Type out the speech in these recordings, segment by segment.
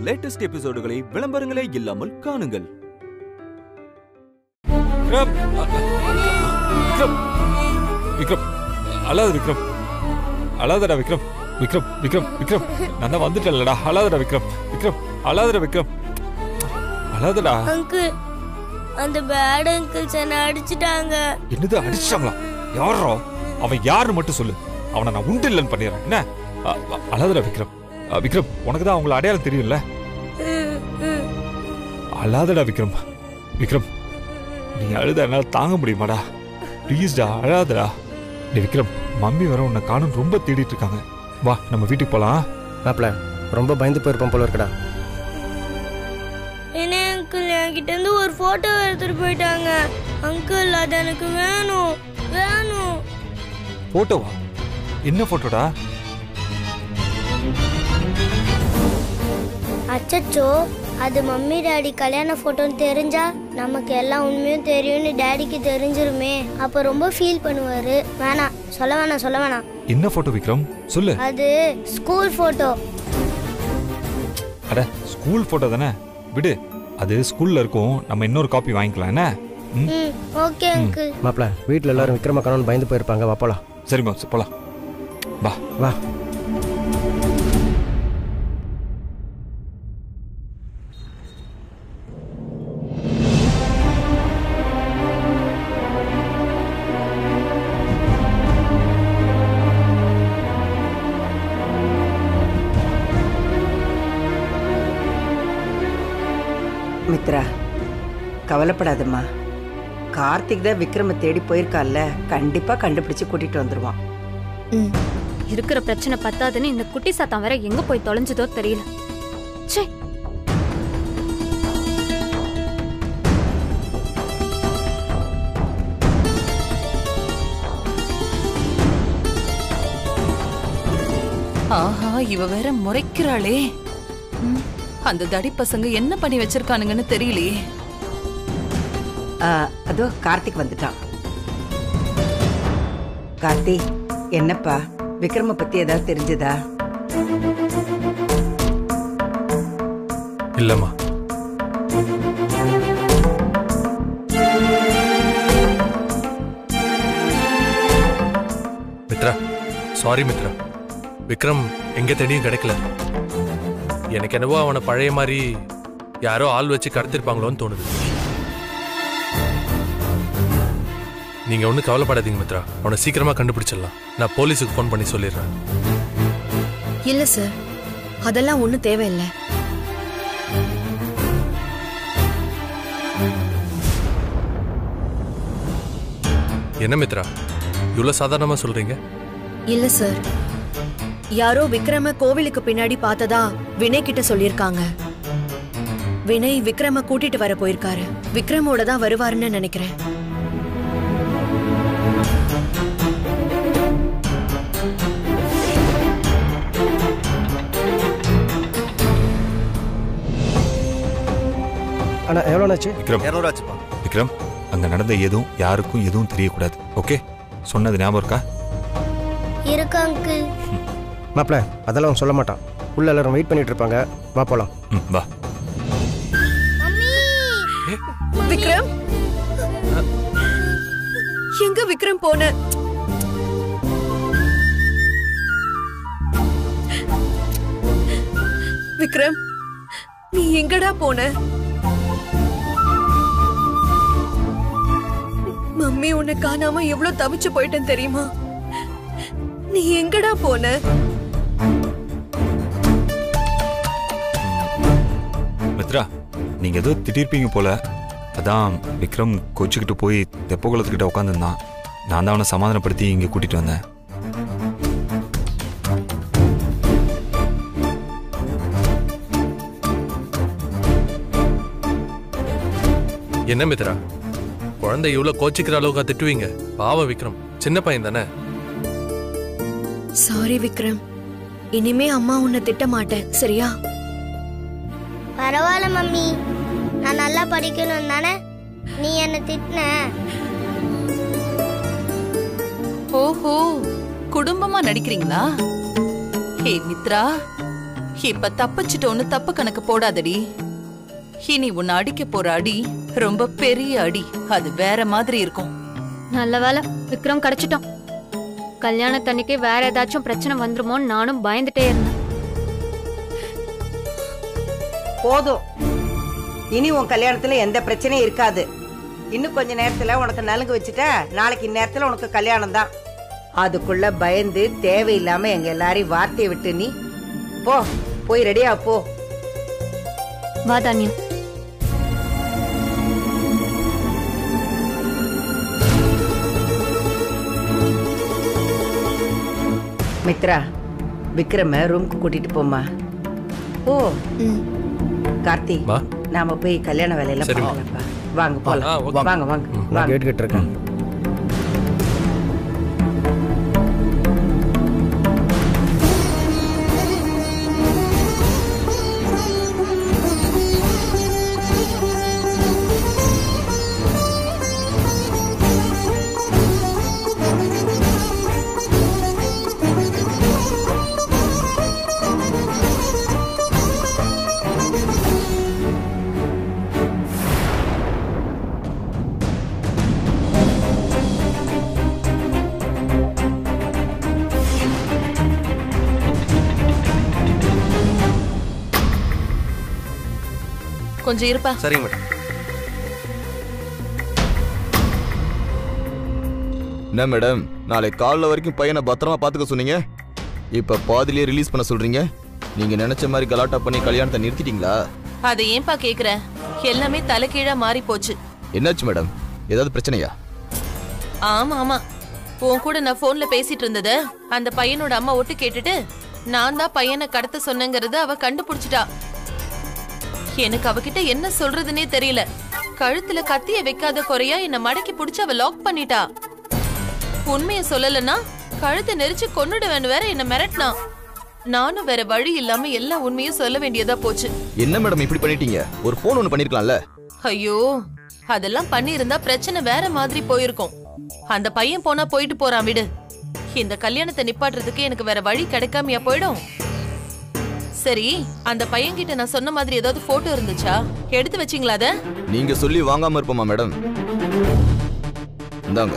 Latest எபிசோடுகளை விளம்பரங்களே இல்லாமல் காணுங்கள் விக்ரம் விக்ரம் விக்ரம் அழாத விக்ரம் அழாதடா விக்ரம் விக்ரம் விக்ரம் விக்ரம் நான் தான் வந்துட்டேன்லடா அழாதடா விக்ரம் விக்ரம் அழாதடா விக்ரம் அழாதடா அங்கிள் அந்த பேட் அங்கிள்ஸ் என்ன அடிச்சிட்டாங்க என்னது அடிச்சிட்டாங்களா யாரோ அவன் யாருன்னு மட்டும் சொல்லு அவனை நான் உண்டு இல்லைன்னு பண்ணிடுறேன் என்ன அ- அ- அழாதடா விக்ரம் அ, விக்ரம் உனக்கு தான் அவங்கள அடையாளம் தெரியும்ல ம், ம். அழாதடா விக்ரம் விக்ரம் நீ அழுத என்னால் தாங்க முடியுமாடா ப்ளீஸ்டா அழாதடா டே விக்ரம் மம்மி வர உன்னை காணும் ரொம்ப தேடிட்டு இருக்காங்க வா நம்ம வீட்டுக்கு போலாம் மாப்பிள ரொம்ப பயந்து போயிருப்போம் போல இருக்குடா என்ன அங்கிள் என்கிட்ட இருந்து ஒரு போட்டோ எடுத்துட்டு போயிட்டாங்க அங்கிள் அது எனக்கு வேணும் வேணும் போட்டோவா என்ன போட்டோடா அச்சச்சோ அது மம்மி டாடி கல்யாண போட்டோன்னு தெரிஞ்சா நமக்கு எல்லாம் உண்மையும் தெரியும்னு டாடிக்கு தெரிஞ்சிருமே அப்ப ரொம்ப ஃபீல் பண்ணுவாரு வேணாம் சொல்ல வேணாம் சொல்ல வேணாம் என்ன போட்டோ விக்ரம் சொல்லு அது ஸ்கூல் போட்டோ அட ஸ்கூல் போட்டோ தானே விடு அது ஸ்கூல்ல இருக்கும் நம்ம இன்னொரு காப்பி வாங்கிக்கலாம் என்ன ம் ம் ஓகே அங்கிள் மாப்பிள வீட்டில் எல்லாரும் விக்ரம காணோன்னு பயந்து போயிருப்பாங்க வா போலாம் சரிம்மா சரி, போலாம் வா வா மித்ரா கவலைப்படாதம்மா கார்த்திக் தான் விக்ரம தேடி போயிருக்கான்ல கண்டிப்பா கண்டுபிடிச்சு கூட்டிட்டு வந்துருவான் ம். இருக்கிற பிரச்சனை பத்தாதுன்னு இந்த குட்டி சாத்தான் வேற எங்க போய் தொலைஞ்சதோ தெரியல ச்சே ஆஹா இவ வேற முறைக்கிறாளே ம், அந்த தடி பசங்க என்ன பண்ணி வச்சிருக்கானுங்கன்னு தெரியலையே ஆ, அதோ கார்த்திக் வந்துட்டான் கார்த்தி என்னப்பா விக்ரம பத்தி ஏதாவது தெரிஞ்சதா இல்லம்மா மித்ரா சாரி மித்ரா விக்ரம் எங்க தேடியும் கிடைக்கல எனக்கு என்னவோ அவனை பழைய மாதிரி யாரோ ஆள் வச்சு கடத்திருப்பாங்களோன்னு தோணுது நீங்க ஒன்றும் கவலைப்படாதீங்க மித்ரா அவனை சீக்கிரமா கண்டுபிடிச்சிடலாம் நான் போலீஸுக்கு ஃபோன் பண்ணி சொல்லிடுறேன் இல்ல சார் அதெல்லாம் ஒண்ணும் தேவையில்லை என்ன மித்ரா இவ்வளோ சாதாரணமா சொல்றீங்க இல்ல சார் யாரோ விக்ரம கோவிலுக்கு பின்னாடி பார்த்ததா வினய் கிட்ட சொல்லியிருக்காங்க வினய் விக்ரம கூட்டிட்டு வர போயிருக்காரு விக்ரமோட தான் வருவாருன்னு நினைக்கிறேன் அண்ணா எவ்வளோண்ணாச்சு விக்ரம் இரநூறாச்சுப்பா விக்ரம் அங்க நடந்த எதுவும் யாருக்கும் எதுவும் தெரியக்கூடாது ஓகே சொன்னது ஞாபகம் இருக்கா இருக்கு அங்கிள் மாப்பிள அதெல்லாம் அவன் சொல்ல மாட்டான் உள்ள எல்லாரும் வெயிட் பண்ணிட்டு இருப்பாங்க வா போலாம் ம் வா விக்ரம் எங்க விக்ரம் போன விக்ரம் நீ எங்கடா போன மம்மி உன்னை காணாம எவ்வளவு தவிச்சு போயிட்டேன் தெரியுமா நீ எங்கடா போன மித்ரா நீங்க ஏதோ திட்டிருப்பீங்க போல அதான் விக்ரம் கொச்சுக்கிட்டு போய் தெப்பகுளத்துக்கிட்ட உட்காந்துருந்தான் நான் தான் அவனை சமாதானப்படுத்தி இங்க கூட்டிட்டு வந்தேன் என்ன மித்ரா குழந்தை இவ்வளோ கோச்சிக்கிற அளவுக்கு திட்டுவீங்க பாவம் விக்ரம் சின்ன பையன் தானே சாரி விக்ரம் இனிமே அம்மா உன்னை திட்ட மாட்டேன் சரியா பரவாயில்ல மம்மி நான் நல்லா படிக்கணும் தானே நீ என்ன திட்டின ஓஹோ குடும்பமா நடிக்கிறீங்களா ஹே மித்ரா இப்ப தப்பிச்சிட்டோன்னு தப்பு கணக்கு போடாதடி இனி உன்னை அடிக்க போற அடி ரொம்ப பெரிய அடி அது வேற மாதிரி இருக்கும் நல்ல வேலை விக்ரம் கிடைச்சிட்டோம் கல்யாணத்தன்னைக்கு வேற ஏதாச்சும் பிரச்சனை வந்துருமோன்னு நானும் பயந்துட்டே இருந்தேன் போதும் இனி உன் கல்யாணத்துல எந்த பிரச்சனையும் இருக்காது இன்னும் கொஞ்ச நேரத்துல உனக்கு நலுங்கு வச்சுட்டா நாளைக்கு இந்நேரத்துல உனக்கு கல்யாணம் தான் அதுக்குள்ள பயந்து தேவையில்லாம எங்க எல்லாரையும் வார்த்தையை விட்டு நீ போ போய் ரெடியா போ வா தானியா மித்ரா விக்ரம ரூம்க்கு கூட்டிட்டு போமா ஓ கார்த்தி வா. நாம போய் கல்யாண வேலையெல்லாம் சரிம்மா. பார்க்கலாம்ப்பா வாங்க ஆ, போலாம் ஓகே. வாங்க வாங்க நான் வாங்க கேட்டுக்கிட்டு இருக்கேன் கொஞ்சம் இருப்பா சரிங்க மேடம் என்ன மேடம் நாளைக்கு காலைல வரைக்கும் பையனை பத்திரமா பாத்துக்க சொன்னீங்க இப்ப பாதிலேயே ரிலீஸ் பண்ண சொல்றீங்க நீங்க நினைச்ச மாதிரி கலாட்டா பண்ணி கல்யாணத்தை நிறுத்திட்டீங்களா அதை ஏன்பா கேக்குற எல்லாமே தலைகீழா மாறி போச்சு என்னாச்சு மேடம் ஏதாவது பிரச்சனையா ஆமா ஆமா உன் கூட நான் போன்ல பேசிட்டு இருந்தத அந்த பையனோட அம்மா ஒட்டு கேட்டுட்டு நான் தான் பையனை கடத்த சொன்னேங்கறத அவ கண்டுபிடிச்சிட்டா எனக்கு அவகிட்ட என்ன சொல்றதுனே தெரியல கழுத்துல கத்திய வைக்காத குறையா என்ன மடக்கி புடிச்சு அவ லாக் பண்ணிட்டா உண்மைய சொல்லலன்னா கழுத்தை நெரிச்சு கொன்னுடுவேன்னு வேற என்ன மிரட்டினா நானும் வேற வழி இல்லாம எல்லா உண்மையும் சொல்ல வேண்டியதா போச்சு என்ன மேடம் இப்படி பண்ணிட்டீங்க ஒரு போன் ஒன்று பண்ணிருக்கலாம்ல ஐயோ அதெல்லாம் பண்ணியிருந்தா பிரச்சனை வேற மாதிரி போயிருக்கும் அந்த பையன் போனா போயிட்டு போறான் விடு இந்த கல்யாணத்தை நிப்பாட்டுறதுக்கு எனக்கு வேற வழி கிடைக்காமையா போயிடும் சரி அந்த பையன்கிட்ட நான் சொன்ன மாதிரி ஏதாவது போட்டோ இருந்துச்சா எடுத்து வச்சீங்களா அத நீங்க சொல்லி வாங்காம இருப்போமா மேடம் இந்தாங்க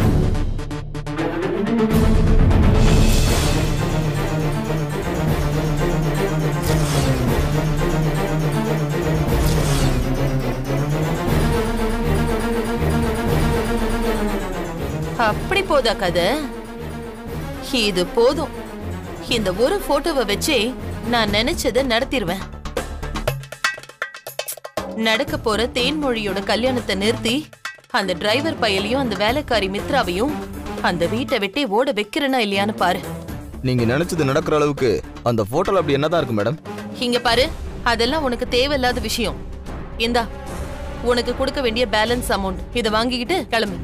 அப்படி போதா கதை இது போதும் இந்த ஒரு போட்டோவை வச்சே நான் நினைச்சதை நடத்திடுவேன் நடக்க போற தேன்மொழியோட கல்யாணத்தை நிறுத்தி அந்த டிரைவர் பயலையும் அந்த வேலைக்காரி மித்ராவையும் அந்த வீட்டை விட்டே ஓட வைக்கிறேனா இல்லையான்னு பாரு நீங்க நினைச்சது நடக்கிற அளவுக்கு அந்த போட்டோல அப்படி என்னதான் இருக்கு மேடம் இங்க பாரு அதெல்லாம் உனக்கு தேவையில்லாத விஷயம் இந்தா உனக்கு கொடுக்க வேண்டிய பேலன்ஸ் அமௌண்ட் இதை வாங்கிக்கிட்டு கிளம்பு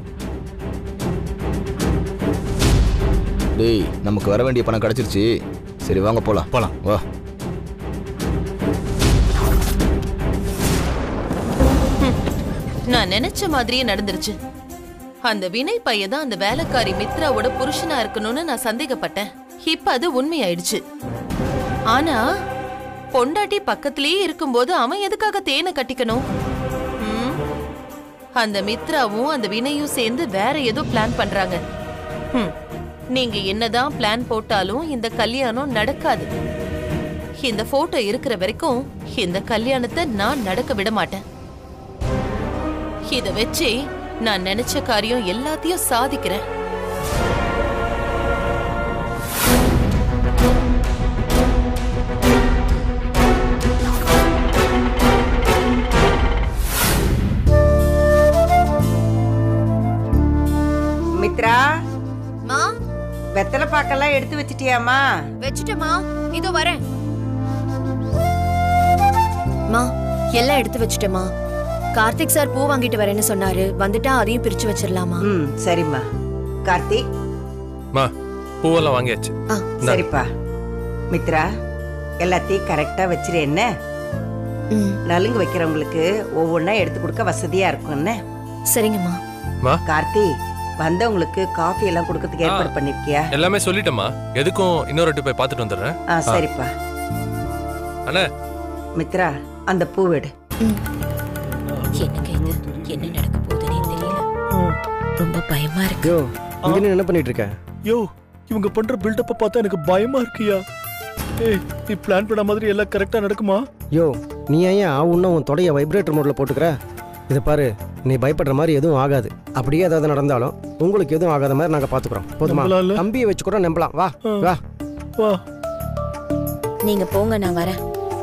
டேய் நமக்கு வர வேண்டிய பணம் கிடைச்சிருச்சு சரி வாங்க போலாம் போலாம். வா நான் நினைச்ச மாதிரியே நடந்துருச்சு அந்த வினய் பையன் தான் அந்த வேலைக்காரி மித்ராவோட புருஷனா இருக்கணும்னு நான் சந்தேகப்பட்டேன் இப்ப அது உண்மையாயிடுச்சு ஆனா பொண்டாட்டி பக்கத்திலேயே இருக்கும்போது அவன் எதுக்காக தேனை கட்டிக்கணும் ம்? அந்த மித்ராவும் அந்த வினையும் சேர்ந்து வேற ஏதோ பிளான் பண்றாங்க ம். நீங்க என்னதான் பிளான் போட்டாலும் இந்த கல்யாணம் நடக்காது இந்த போட்டோ இருக்கிற வரைக்கும் இந்த கல்யாணத்தை நான் நடக்க விட மாட்டேன் இத வச்சு நான் நினைச்ச காரியம் எல்லாத்தையும் சாதிக்கிறேன் மித்ரா மா வெத்தலை பாக்கெல்லாம் எடுத்து வச்சிட்டியாமா வச்சுட்டேமா இதோ வரேன் மா எல்லாம் எடுத்து வச்சுட்டேமா கார்த்திக் சார் பூ வாங்கிட்டு வரேன்னு சொன்னாரு வந்துட்டா அதையும் பிரிச்சு வச்சிடலாமா ம் சரிம்மா கார்த்திக் மா பூவெல்லாம் வாங்கியாச்சு ஆ சரிப்பா மித்ரா எல்லாத்தையும் கரெக்டா வச்சிரு என்ன ம் நலுங்கு வைக்கிறவங்களுக்கு ஒவ்வொன்றா எடுத்து கொடுக்க வசதியா இருக்கும் என்ன சரிங்கம்மா மா கார்த்தி வந்தவங்களுக்கு காஃபி எல்லாம் கொடுக்கறதுக்கு ஏற்பாடு பண்ணிருக்கியா எல்லாமே சொல்லிட்டேம்மா எதுக்கும் இன்னொரு வாட்டி போய் பார்த்துட்டு வந்துடுறேன் ஆ சரிப்பா அண்ணே மித்ரா அந்த பூவெடு என்னங்க இது என்ன நடக்க போகுதுன்னே தெரியல ரொம்ப பயமா இருக்கு யோ இங்க நின்னு என்ன பண்ணிட்டு இருக்க யோ இவங்க பண்ற பில்டப்ப பார்த்தா எனக்கு பயமா இருக்குயா ஏய் நீ பிளான் பண்ண மாதிரி எல்லாம் கரெக்டா நடக்குமா யோ நீ ஏன் ஆவுன்னா உன் தொடைய வைப்ரேட்டர் மோட்ல போட்டுக்கிற இதை பாரு நீ பயப்படுற மாதிரி எதுவும் ஆகாது அப்படியே ஏதாவது நடந்தாலும் உங்களுக்கு எதுவும் ஆகாத மாதிரி நாங்க பாத்துக்கிறோம் போதுமா நம்பலாம்ல? தம்பியை வச்சு கூட நம்பலாம் வா வா வா நீங்க போங்க நான் வரேன்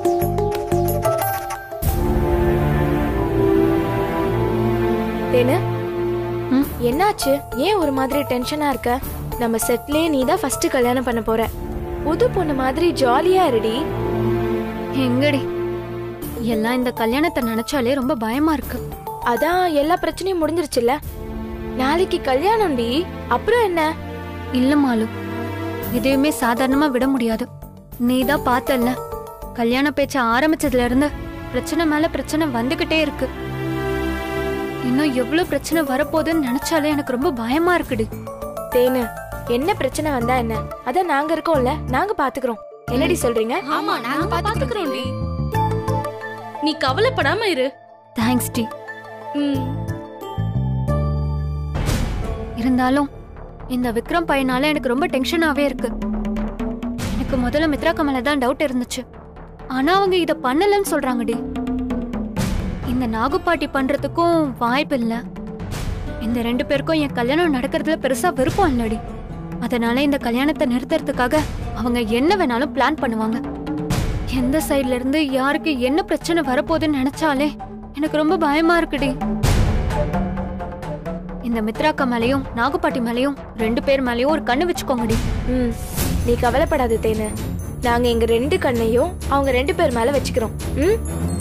தேனு என்னாச்சு ஏன் ஒரு மாதிரி டென்ஷனா இருக்க நம்ம செட்லயே நீ தான் ஃபர்ஸ்ட் கல்யாணம் பண்ண போற புது பொண்ணு மாதிரி ஜாலியா இருடி எங்கடி எல்லாம் இந்த கல்யாணத்தை நினைச்சாலே ரொம்ப பயமா இருக்கு அதான் எல்லா பிரச்சனையும் முடிஞ்சிருச்சுல்ல நாளைக்கு கல்யாணம்டி அப்புறம் என்ன இல்ல மாலு எதையுமே சாதாரணமா விட முடியாது நீ தான் பார்த்தல்ல கல்யாண பேச்ச ஆரம்பிச்சதுல இருந்து பிரச்சனை மேல பிரச்சனை வந்துகிட்டே இருக்கு இன்னும் எவ்வளவு பிரச்சனை வரப்போகுதுன்னு நினைச்சாலே எனக்கு ரொம்ப பயமா இருக்குடி தேனு என்ன பிரச்சனை வந்தா என்ன அதான் நாங்க இருக்கோம்ல நாங்க பாத்துக்கிறோம் என்னடி சொல்றீங்க ஆமா நாங்க பாத்துக்கிறோம் நீ கவலைப்படாம இரு தேங்க்ஸ் டி ம் இருந்தாலும் இந்த விக்ரம் பையனால எனக்கு ரொம்ப டென்ஷனாவே இருக்கு எனக்கு முதல்ல மித்ரா கமல தான் டவுட் இருந்துச்சு ஆனா அவங்க இத பண்ணலன்னு சொல்றாங்கடி இந்த நாகுப்பாட்டி பண்றதுக்கும் வாய்ப்பு இல்ல இந்த ரெண்டு பேருக்கும் என் கல்யாணம் நடக்கிறதுல பெருசா விருப்பம் இல்லடி அதனால இந்த கல்யாணத்தை நிறுத்துறதுக்காக அவங்க என்ன வேணாலும் பிளான் பண்ணுவாங்க எந்த சைடுல இருந்து யாருக்கு என்ன பிரச்சனை வரப்போகுதுன்னு நினைச்சாலே எனக்கு ரொம்ப பயமா இருக்குடி இந்த மித்ராக்கா மேலயும் நாகுப்பாட்டி மேலயும் ரெண்டு பேர் மேலயும் ஒரு கண்ணு வச்சுக்கோங்கடி ம் நீ கவலைப்படாத தேனு நாங்க எங்க ரெண்டு கண்ணையும் அவங்க ரெண்டு பேர் மேல வச்சுக்கிறோம் ம்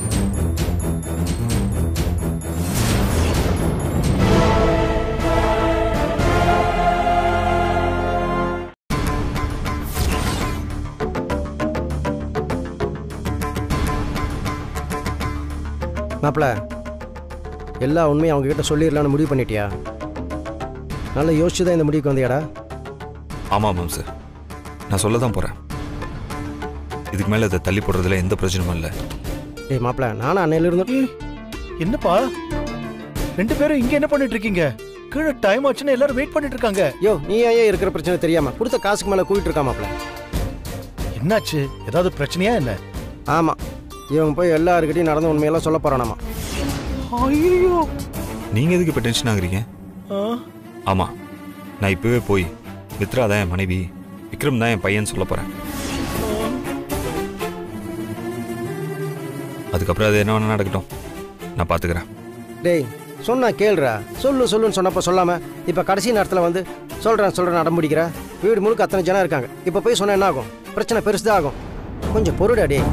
மாப்பிள எல்லா உண்மையும் அவங்க கிட்ட சொல்லிடலாம்னு முடிவு பண்ணிட்டியா நல்லா யோசிச்சு தான் இந்த முடிவுக்கு வந்தியாடா ஆமாம் மேம் சார் நான் சொல்ல தான் போகிறேன் இதுக்கு மேலே இதை தள்ளி போடுறதுல எந்த பிரச்சனையும் இல்லை ஏய் மாப்பிள நானும் அன்னையிலிருந்து என்னப்பா ரெண்டு பேரும் இங்க என்ன பண்ணிட்டு இருக்கீங்க கீழே டைம் ஆச்சுன்னு எல்லாரும் வெயிட் பண்ணிட்டு இருக்காங்க யோ நீ ஏன் இருக்கிற பிரச்சனை தெரியாம கொடுத்த காசுக்கு மேல கூப்பிட்டு இருக்கா மாப்பிள என்னாச்சு ஏதாவது பிரச்சனையா என்ன ஆமா இவன் போய் எல்லாருக்கிட்டையும் நடந்த உண்மையெல்லாம் சொல்ல போறானாமா ஐயோ நீங்கள் எதுக்கு இப்போ டென்ஷன் ஆகுறீங்க ஆமாம் நான் இப்போவே போய் மித்ரா தான் என் மனைவி விக்ரம் தான் என் பையன் சொல்ல போகிறேன் அதுக்கப்புறம் அது என்ன வேணா நடக்கட்டும் நான் பார்த்துக்கிறேன் டேய் சொன்னா கேளுடா சொல்லு சொல்லுன்னு சொன்னப்ப சொல்லாம இப்ப கடைசி நேரத்துல வந்து சொல்றேன் சொல்றேன் அடம் பிடிக்கிற வீடு முழுக்க அத்தனை ஜனம் இருக்காங்க இப்ப போய் சொன்னா என்ன ஆகும் பிரச்சனை பெருசுதான் ஆகும் கொஞ்சம் பொருடா டேய்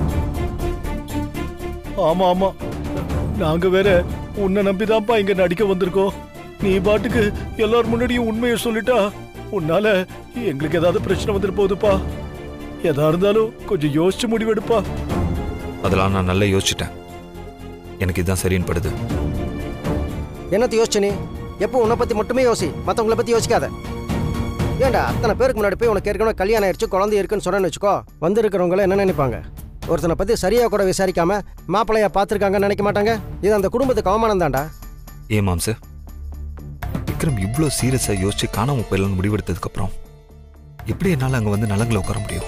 ஆமா ஆமா நாங்க வேற உன்னை நம்பிதான்ப்பா இங்க நடிக்க வந்திருக்கோம் நீ பாட்டுக்கு எல்லார் முன்னாடியும் உண்மையை சொல்லிட்டா உன்னால எங்களுக்கு ஏதாவது பிரச்சனை வந்துட்டு போகுதுப்பா எதா இருந்தாலும் கொஞ்சம் யோசிச்சு முடிவெடுப்பா அதெல்லாம் நான் நல்லா யோசிச்சிட்டேன் எனக்கு இதுதான் சரின்னு படுது என்னத்தை யோசிச்சு நீ எப்போ உன்னை பத்தி மட்டுமே யோசி மத்தவங்கள பத்தி யோசிக்காத ஏன்டா அத்தனை பேருக்கு முன்னாடி போய் உனக்கு ஏற்கனவே கல்யாணம் ஆயிடுச்சு குழந்தை இருக்குன்னு சொன்னேன்னு வச்சுக்கோ வந்திருக்கிறவங்கள என்ன நினைப்பாங்க ஒருத்தனை பத்தி சரியா கூட விசாரிக்காம மாப்பிள்ளையா பார்த்துருக்காங்கன்னு நினைக்க மாட்டாங்க இது அந்த குடும்பத்துக்கு அவமானம் தான்டா ஏன் மாம்சு விக்ரம் இவ்வளோ சீரியஸாக யோசிச்சு காணாம போயிடலாம்னு முடிவெடுத்ததுக்கப்புறம் எப்படி என்னால் அங்கே வந்து நலங்கில் உட்கார முடியும்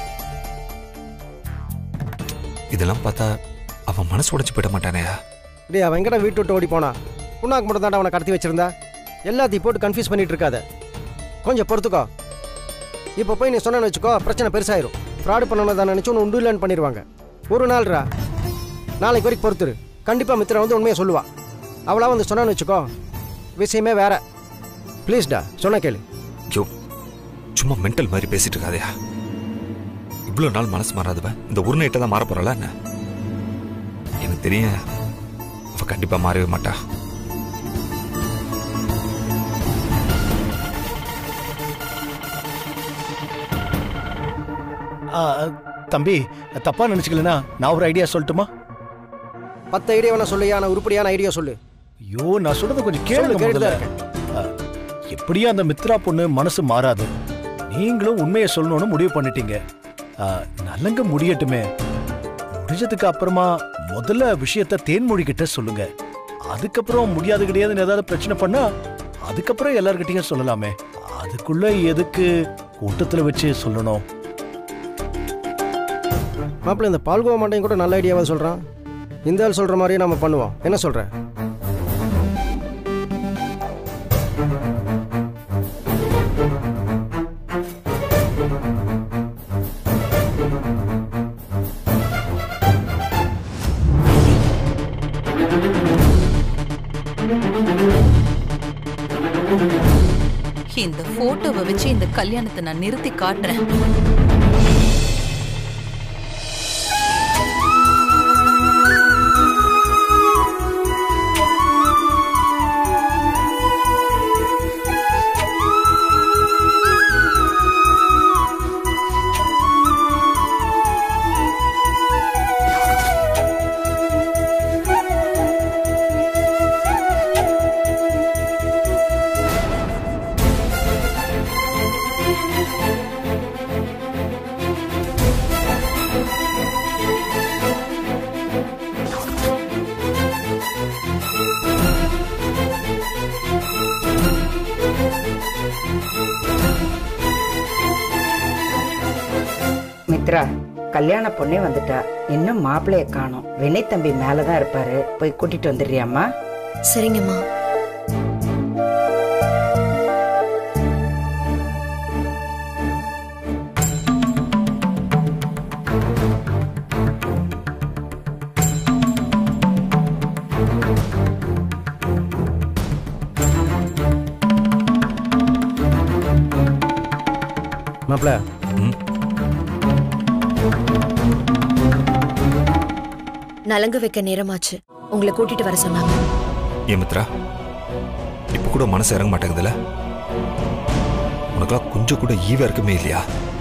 இதெல்லாம் பார்த்தா அவன் மனசு உடைச்சு போயிட மாட்டானேயா டேய் அவன் எங்கடா வீட்டு விட்டு ஓடி போனா புண்ணாக்கு மட்டும் தாண்டா அவனை கடத்தி வச்சிருந்தா எல்லாத்தையும் போட்டு கன்ஃபியூஸ் பண்ணிட்டு இருக்காத கொஞ்சம் பொறுத்துக்கோ இப்போ போய் நீ சொன்னேன்னு வச்சுக்கோ பிரச்சனை பெருசாயிரும் ஃப்ராடு பண்ணணும் தான் நினச்சி ஒன்று உண்டு இல்லைன்னு பண்ணிடுவாங்க ஒரு நாள்ரா நாளைக்கு வரைக்கும் பொறுத்துரு கண்டிப்பாக மித்திர வந்து உண்மையை சொல்லுவா அவளா வந்து சொன்னான்னு வச்சுக்கோ விஷயமே வேற ப்ளீஸ்டா சொன்ன கேளு ஐயோ சும்மா மென்டல் மாதிரி பேசிட்டு இருக்காதயா இவ்வளோ நாள் மனசு மாறாதவ இந்த ஒரு நைட்டை தான் மாற போறாளா என்ன எனக்கு தெரியும் அவ கண்டிப்பா மாறவே மாட்டா ஆ, தம்பி தப்பா நினைச்சுக்கலனா நான் ஒரு ஐடியா சொல்லட்டுமா பத்து ஐடியா வேணா சொல்லியா நான் உருப்படியான ஐடியா சொல்லு ஐயோ நான் சொல்றத கொஞ்சம் சொல்லு, கேளுங்க கேட்டுதான் முதல்ல. ஆ, எப்படியும் அந்த மித்ரா பொண்ணு மனசு மாறாது நீங்களும் உண்மையை சொல்லணும்னு முடிவு பண்ணிட்டீங்க ஆ, நல்லங்க முடியட்டுமே முடிஞ்சதுக்கு அப்புறமா முதல்ல விஷயத்த தேன்மொழி கிட்ட சொல்லுங்க அதுக்கப்புறம் முடியாது கிடையாதுன்னு ஏதாவது பிரச்சனை பண்ணா அதுக்கப்புறம் எல்லார்கிட்டயும் சொல்லலாமே அதுக்குள்ள எதுக்கு கூட்டத்துல வச்சு சொல்லணும் மாப்பிள்ள இந்த பால்கோவா மாட்டையும் கூட நல்ல ஐடியாவா சொல்றான் இந்த ஆள் சொல்ற மாதிரியே நம்ம பண்ணுவோம் என்ன சொல்ற இந்த போட்டோவை வச்சு இந்த கல்யாணத்தை நான் நிறுத்தி காட்டுறேன் மித்ரா கல்யாண பொண்ணே வந்துட்டா இன்னும் மாப்பிள்ளைய காணோம் வினய் தம்பி மேலதான் இருப்பாரு போய் கூட்டிட்டு வந்துடுறியாம்மா சரிங்கம்மா மாப்பிள்ள நலங்கு வைக்க நேரமாச்சு உங்களை கூட்டிட்டு வர சொன்னாங்க ஏன் மித்ரா இப்போ கூட மனசு இறங்க மாட்டேங்குதுல்ல உனக்கெல்லாம் கொஞ்சம் கூட ஈவா இருக்குமே இல்லையா